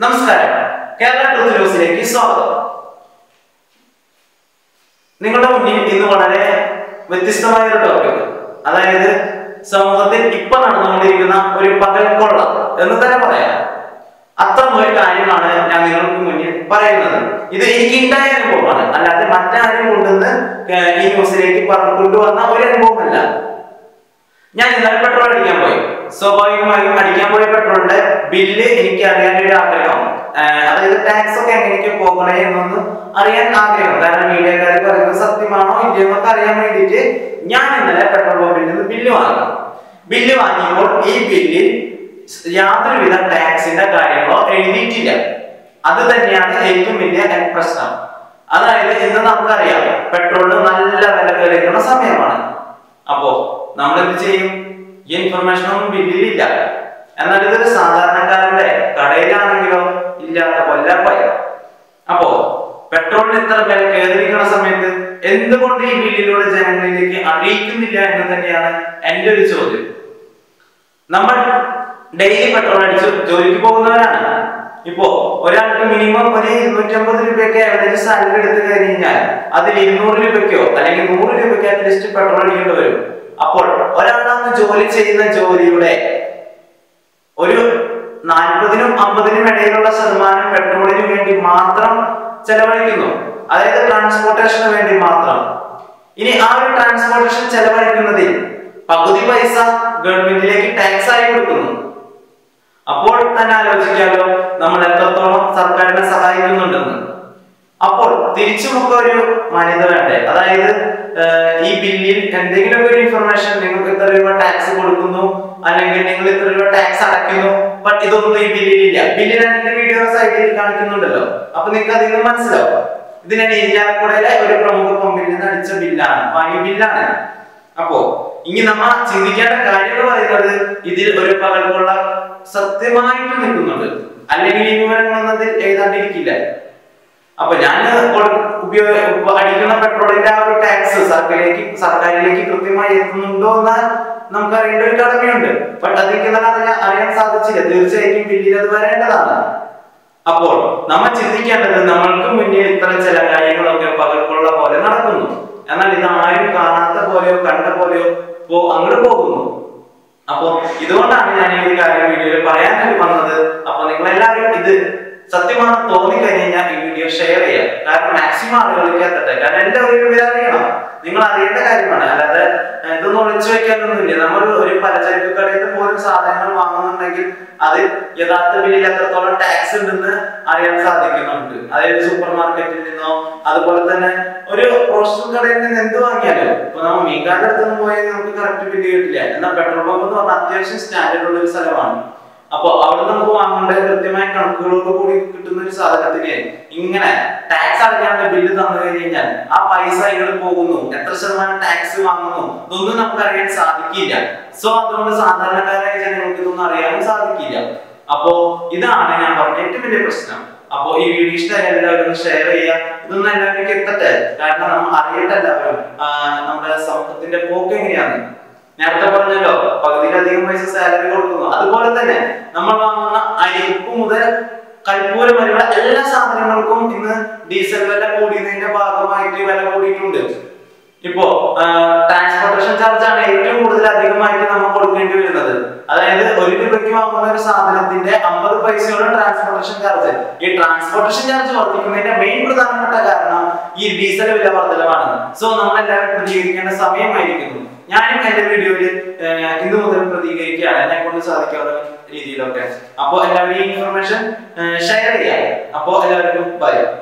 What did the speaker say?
നമസ്കാരം കേരള ട്രൂത്ത് ന്യൂസിലേക്ക് സ്വാഗതം നിങ്ങളുടെ മുന്നിൽ ഇന്ന് വളരെ വ്യത്യസ്തമായ ഒരു ടോപ്പിക് അതായത് സമൂഹത്തിൽ ഇപ്പൊ നടന്നുകൊണ്ടിരിക്കുന്ന ഒരു പകൽക്കൊള്ള എന്ന് തന്നെ പറയാം അത്തരം ഒരു കാര്യമാണ് ഞാൻ നിങ്ങൾക്ക് മുന്നിൽ പറയുന്നത് ഇത് എനിക്ക് ഉണ്ടായ അനുഭവമാണ് അല്ലാതെ മറ്റാരും കൊണ്ടുവന്ന് ഏർ ഈ ന്യൂസിലേക്ക് പറഞ്ഞു കൊണ്ടുവന്ന ഒരു അനുഭവമല്ല ഞാൻ ഇന്നലെ പെട്രോൾ അടിക്കാൻ പോയി സ്വാഭാവികമായും അടിക്കാൻ പോയ പെട്രോളിന്റെ ബില്ല് എനിക്ക് അറിയാൻ ഒരു ആഗ്രഹം ആഹ് അതായത് ടാക്സ് ഒക്കെ എങ്ങനെയൊക്കെ പോകണേ എന്നൊന്ന് അറിയാൻ ആഗ്രഹം കാരണം മീഡിയക്കാർ പറയുന്നത് സത്യമാണോ ഇല്ലയോ എന്നൊക്കെ അറിയാൻ വേണ്ടിയിട്ട് ഞാൻ ഇന്നലെ പെട്രോൾ പമ്പിൽ നിന്ന് ബില്ല് വാങ്ങി ബില്ല് വാങ്ങിയപ്പോൾ ഈ ബില്ലിൽ യാതൊരുവിധ ടാക്സിന്റെ കാര്യങ്ങളോ എഴുതിയിട്ടില്ല അത് തന്നെയാണ് ഏറ്റവും വലിയ പ്രശ്നം അതായത് ഇന്ന് നമുക്കറിയാം പെട്രോളിന് നല്ല വില കയറിക്കുന്ന സമയമാണ് അപ്പോ നമ്മൾ എന്ത് ചെയ്യും ഈ ഇൻഫർമേഷൻ ഒന്നും ബില്ലിലില്ല എന്നാൽ ഇതൊരു സാധാരണക്കാരന്റെ കടയിലാണെങ്കിലോ ഇല്ലാത്ത കൊല്ലപ്പായി അപ്പോ പെട്രോളിന് ഇത്ര വില കയറിയിരിക്കുന്ന സമയത്ത് എന്തുകൊണ്ട് ഈ ബില്ലിലൂടെ ജനങ്ങളിലേക്ക് അറിയിക്കുന്നില്ല എന്ന് തന്നെയാണ് എന്റെ ഒരു ചോദ്യം നമ്മൾ ഡെയിലി പെട്രോൾ അടിച്ച് ജോലിക്ക് പോകുന്നവരാണ് ഇപ്പോ ഒരാൾക്ക് മിനിമം ഒരു ഇരുന്നൂറ്റമ്പത് രൂപയൊക്കെ ഏവറേജ് സാലറി എടുത്തു കഴിഞ്ഞാൽ അതിൽ ഇരുന്നൂറ് രൂപയ്ക്കോ അല്ലെങ്കിൽ നൂറ് രൂപയ്ക്കോ അറ്റ്ലീസ്റ്റ് പെട്രോൾ അടിക്കേണ്ടി വരും അപ്പോൾ ഒരാളാണ് ജോലി ചെയ്യുന്ന ജോലിയുടെ ഒരു നാൽപ്പതിനും അമ്പതിനും ഇടയിലുള്ള ശതമാനം പെട്രോളിന് വേണ്ടി മാത്രം ചെലവഴിക്കുന്നു അതായത് ട്രാൻസ്പോർട്ടേഷന് വേണ്ടി മാത്രം ഇനി ആ ഒരു ട്രാൻസ്പോർട്ടേഷൻ ചെലവഴിക്കുന്നതിൽ പകുതി പൈസ ഗവൺമെന്റിലേക്ക് ടാക്സ് ആയി കൊടുക്കുന്നു അപ്പോൾ തന്നെ ആലോചിക്കാലോ നമ്മൾ എത്രത്തോളം സർക്കാരിനെ സഹായിക്കുന്നുണ്ടെന്ന് അപ്പോൾ തിരിച്ചുമൊക്കെ ഒരു മാന്യത വേണ്ടേ അതായത് ഏഹ്, ഈ ബില്ലിൽ എന്തെങ്കിലും ഒരു ഇൻഫർമേഷൻ നിങ്ങൾക്ക് ഇത്ര രൂപ ടാക്സ് കൊടുക്കുന്നു അല്ലെങ്കിൽ നിങ്ങൾ ഇത്ര രൂപ ടാക്സ് അടയ്ക്കുന്നു ബട്ട് ഇതൊന്നും ഈ ബില്ലിലില്ല ബില്ലിൽ എന്റെ വീഡിയോ സൈഡിൽ കാണിക്കുന്നുണ്ടല്ലോ അപ്പൊ നിങ്ങൾക്ക് അതിൽ നിന്ന് മനസ്സിലാവും ഇതിനാണ് ഇരിഞ്ഞാലക്കുടയിലെ ഒരു പ്രമുഖ പമ്പിൽ നിന്ന് അടിച്ച ബില്ലാണ് വാങ്ങിയ ബില്ലാണ് അപ്പോ ഇനി നമ്മ ചിന്തിക്കേണ്ട കാര്യം എന്ന് പറയുന്നത് ഇതിൽ ഒരു പകൽക്കൊള്ള സത്യമായിട്ട് നിൽക്കുന്നുണ്ട് അല്ലെങ്കിൽ ഈ വിവരങ്ങളൊന്നും അതിൽ എഴുതാണ്ടിരിക്കില്ല അപ്പൊ ഞാൻ ഉപയോഗ അടിക്കുന്ന പെട്രോളിന്റെ ആ ഒരു ടാക്സ് സർക്കാരിലേക്ക് സർക്കാരിലേക്ക് കൃത്യമായി എത്തുന്നുണ്ടോ എന്ന് നമുക്ക് അറിയേണ്ട ഒരു കടമയുണ്ട് ബട്ട് അതെനിക്ക് ഇന്നലെ അറിയാൻ അറിയാൻ സാധിച്ചില്ല തീർച്ചയായിട്ടും ബില്ലിൽ അത് വരേണ്ടതാണ് അപ്പോൾ നമ്മൾ ചിന്തിക്കേണ്ടത് നമ്മൾക്ക് മുന്നിൽ ഇത്തരം ചില കാര്യങ്ങളൊക്കെ പകൽക്കൊള്ള പോലെ നടക്കുന്നു എന്നാൽ ഇത് ആരും കാണാത്ത പോലെയോ കണ്ട പോലെയോ പോ അങ്ങോട്ട് പോകുന്നു അപ്പൊ ഇതുകൊണ്ടാണ് ഞാൻ ഈ ഒരു കാര്യം വീഡിയോയിൽ പറയാൻ വേണ്ടി വന്നത് അപ്പൊ നിങ്ങൾ എല്ലാവരും ഇത് സത്യമാണെന്ന് തോന്നിക്കഴിഞ്ഞാൽ ഈ വീഡിയോ ഷെയർ ചെയ്യാം കാരണം മാക്സിമം ആളുകളിലേക്ക് എത്തട്ടെ കാരണം എല്ലാവരും വിവരം അറിയണം നിങ്ങൾ അറിയേണ്ട കാര്യമാണ് അല്ലാതെ ഏഹ്, ഇതൊന്നും ഒളിച്ചു വെക്കാനൊന്നുമില്ല നമ്മൾ ഒരു പലചരക്ക് കടയിൽ നിന്ന് പോലും സാധനങ്ങൾ വാങ്ങുന്നുണ്ടെങ്കിൽ അത് യഥാർത്ഥ ബില്ലിൽ എത്രത്തോളം ടാക്സ് ഉണ്ടെന്ന് അറിയാൻ സാധിക്കുന്നുണ്ട് അതായത് സൂപ്പർ മാർക്കറ്റിൽ നിന്നോ അതുപോലെ തന്നെ ഒരു പ്രൊഫഷണൽ കടയിൽ നിന്ന് എന്ത് വാങ്ങിയാലും ഇപ്പൊ നമ്മൾ മീൻകാരുടെ അടുത്ത് നിന്ന് പോയാൽ നമുക്ക് കറക്റ്റ് ബില്ല് കിട്ടില്ല എന്നാൽ പെട്രോൾ പമ്പ് എന്ന് പറഞ്ഞാൽ അത്യാവശ്യം സ്റ്റാൻഡേർഡ് ഉള്ള ഒരു സ്ഥലമാണ് അപ്പൊ അവിടെ നമുക്ക് വാങ്ങേണ്ട കൃത്യമായ കണക്കുകളോട് കൂടി കിട്ടുന്ന ഒരു സാധനത്തിന് ഇങ്ങനെ ടാക്സ് അടയ്ക്കാനുള്ള ബില്ല് തന്നു കഴിഞ്ഞാൽ ആ പൈസ ഇങ്ങോട്ട് പോകുന്നു എത്ര ശതമാനം ടാക്സ് വാങ്ങുന്നു ഇതൊന്നും നമുക്ക് അറിയാൻ സാധിക്കില്ല സോ അതുകൊണ്ട് സാധാരണക്കാരായ ജനങ്ങൾക്ക് ഇതൊന്നും അറിയാനും സാധിക്കില്ല അപ്പോ ഇതാണ് ഞാൻ പറഞ്ഞ ഏറ്റവും വലിയ പ്രശ്നം അപ്പോ ഈ വീഡിയോ ഇഷ്ടമായ എല്ലാവരും ഒന്ന് ഷെയർ ചെയ്യുക ഇതൊന്നും എല്ലാവരിലേക്ക് എത്തട്ടെ കാരണം നമ്മൾ അറിയട്ടെ എല്ലാവരും ആ, നമ്മുടെ സമൂഹത്തിന്റെ പോക്ക് എങ്ങനെയാണ് നേരത്തെ പറഞ്ഞല്ലോ പകുതിയിലധികം പൈസ സാലറി കൊടുക്കുന്നു അതുപോലെ തന്നെ നമ്മൾ വാങ്ങുന്ന അരി ഉപ്പ് മുതൽ കൽപ്പൂരം വരെയുള്ള എല്ലാ സാധനങ്ങൾക്കും ഇന്ന് ഡീസൽ വില കൂടിയതിന്റെ ഭാഗമായിട്ട് വില കൂടിയിട്ടുണ്ട് ഇപ്പോ ട്രാൻസ്പോർട്ടേഷൻ ചാർജ് ആണ് ഏറ്റവും കൂടുതൽ അധികമായിട്ട് നമ്മൾ കൊടുക്കേണ്ടി വരുന്നത് അതായത് ഒരു രൂപയ്ക്ക് വാങ്ങുന്ന ഒരു സാധനത്തിന്റെ അമ്പത് പൈസയോളം ട്രാൻസ്പോർട്ടേഷൻ ചാർജ് ഈ ട്രാൻസ്പോർട്ടേഷൻ ചാർജ് വർദ്ധിക്കുന്നതിന്റെ മെയിൻ പ്രധാനപ്പെട്ട കാരണം ഈ ഡീസൽ വില വർധനമാണ് സോ നമ്മൾ എല്ലാവരും പ്രതികരിക്കേണ്ട സമയമായിരിക്കുന്നു ഞാനും എന്റെ വീഡിയോയിൽ ഇന്നു മുതൽ പ്രതികരിക്കുകയാണ് എന്നെ കൊണ്ട് സാധിക്കാവുന്ന രീതിയിലൊക്കെ അപ്പോ എല്ലാവരും ഈ ഇൻഫർമേഷൻ ഷെയർ ചെയ്യാം അപ്പോ എല്ലാവർക്കും ബൈ